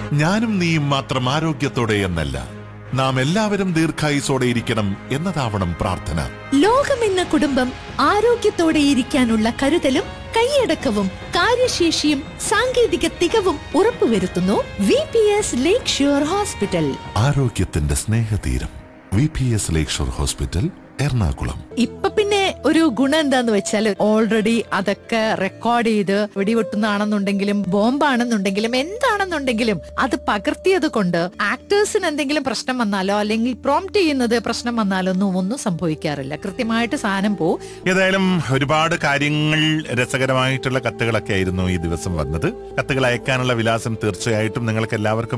ഞാനും നീയും മാത്രം ആരോഗ്യത്തോടെ എന്നല്ല നാം എല്ലാവരും ദീർഘായുസോടെ ഇരിക്കണം എന്നതാവണം പ്രാർത്ഥന ലോകമെന്ന കുടുംബം ആരോഗ്യത്തോടെ ഇരിക്കാനുള്ള കരുതലും കൈയടക്കവും കാര്യശേഷിയും സാങ്കേതിക തികവും ഉറപ്പുവരുത്തുന്നു V P S Lakeshore hospital ആരോഗ്യത്തിന്റെ സ്നേഹതീരം V P S Lakeshore hospital Ernakulam ഇപ്പൊ പിന്നെ ഒരു ഗുണം എന്താന്ന് വെച്ചാൽ ഓൾറെഡി അതൊക്കെ റെക്കോർഡ് ചെയ്ത് വെടിവെട്ടുന്നതാണെന്നുണ്ടെങ്കിലും ബോംബാണെന്നുണ്ടെങ്കിലും എന്താണെന്നുണ്ടെങ്കിലും അത് പകർത്തിയത് കൊണ്ട് ആക്ടേഴ്സിന് എന്തെങ്കിലും പ്രശ്നം വന്നാലോ അല്ലെങ്കിൽ പ്രോംപ്റ്റ് ചെയ്യുന്നത് പ്രശ്നം വന്നാലോ ഒന്നും ഒന്നും സംഭവിക്കാറില്ല കൃത്യമായിട്ട് സാധനം പോവും ഏതായാലും ഒരുപാട് കാര്യങ്ങൾ രസകരമായിട്ടുള്ള കത്തുകളൊക്കെ ആയിരുന്നു ഈ ദിവസം വന്നത് കത്തുകൾ അയക്കാനുള്ള വിലാസം തീർച്ചയായിട്ടും നിങ്ങൾക്ക് എല്ലാവർക്കും